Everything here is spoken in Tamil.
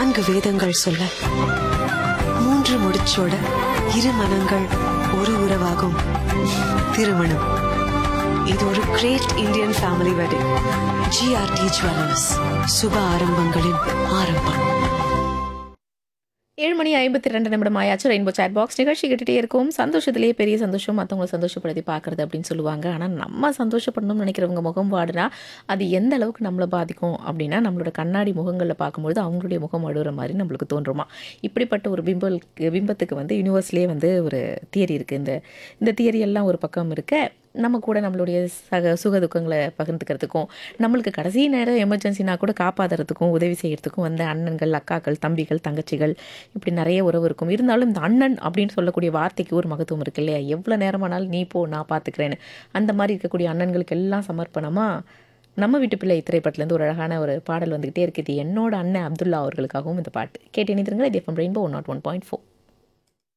நான்கு வேதங்கள் சொல்ல மூன்று முடிச்சோட இரு மனங்கள் ஒரு உறவாகும் திருமணம் இது ஒரு great Indian family wedding GRT jewellers சுப ஆரம்பங்களின் ஆரம்பம் ஏழு மணி ஐம்பத்தி ரெண்டு நிமிடம் ஆயாச்சு ரெயின்போ சாட் பாக்ஸ் நிகழ்ச்சி கேட்டுகிட்டே இருக்கும் சந்தோஷத்திலேயே பெரிய சந்தோஷம் மற்றவங்களை சந்தோஷப்படுத்தி பார்க்குறது அப்படின்னு சொல்லுவாங்க ஆனால் நம்ம சந்தோஷப்படணும்னு நினைக்கிறவங்க முகம் வாடுனா அது எந்த அளவுக்கு நம்மளை பாதிக்கும் அப்படின்னா நம்மளோட கண்ணாடி முகங்களில் பார்க்கும்பொழுது அவங்களுடைய முகம் அழுகிற மாதிரி நம்மளுக்கு தோன்றுமா இப்படிப்பட்ட ஒரு பிம்பல் பிம்பத்துக்கு வந்து யூனிவர்ஸ்லேயே வந்து ஒரு தியரி இருக்குது இந்த இந்த தியரி எல்லாம் ஒரு பக்கம் இருக்க நம்ம கூட நம்மளுடைய சக சுக துக்கங்களை பகிர்ந்துக்கிறதுக்கும் நம்மளுக்கு கடைசி நேரம் எமர்ஜென்சினா கூட காப்பாற்றுறதுக்கும் உதவி செய்கிறதுக்கும் வந்து அண்ணன்கள் அக்காக்கள் தம்பிகள் தங்கச்சிகள் இப்படி நிறைய உறவு இருக்கும் இருந்தாலும் இந்த அண்ணன் அப்படின்னு சொல்லக்கூடிய வார்த்தைக்கு ஒரு மகத்துவம் இருக்கு இல்லையா எவ்வளோ நேரமானாலும் நீ போ நான் பார்த்துக்கிறேன்னு அந்த மாதிரி இருக்கக்கூடிய அண்ணன்களுக்கு எல்லாம் சமர்ப்பணமாக நம்ம வீட்டு பிள்ளை திரைப்படத்துலேருந்து ஒரு அழகான ஒரு பாடல் வந்துக்கிட்டே இருக்குது இது என்னோட அண்ணன் அப்துல்லா அவர்களுக்காகவும் இந்த பாட்டு கேட்டு இணைந்திருங்கள் இது FM Rainbow one nought one point four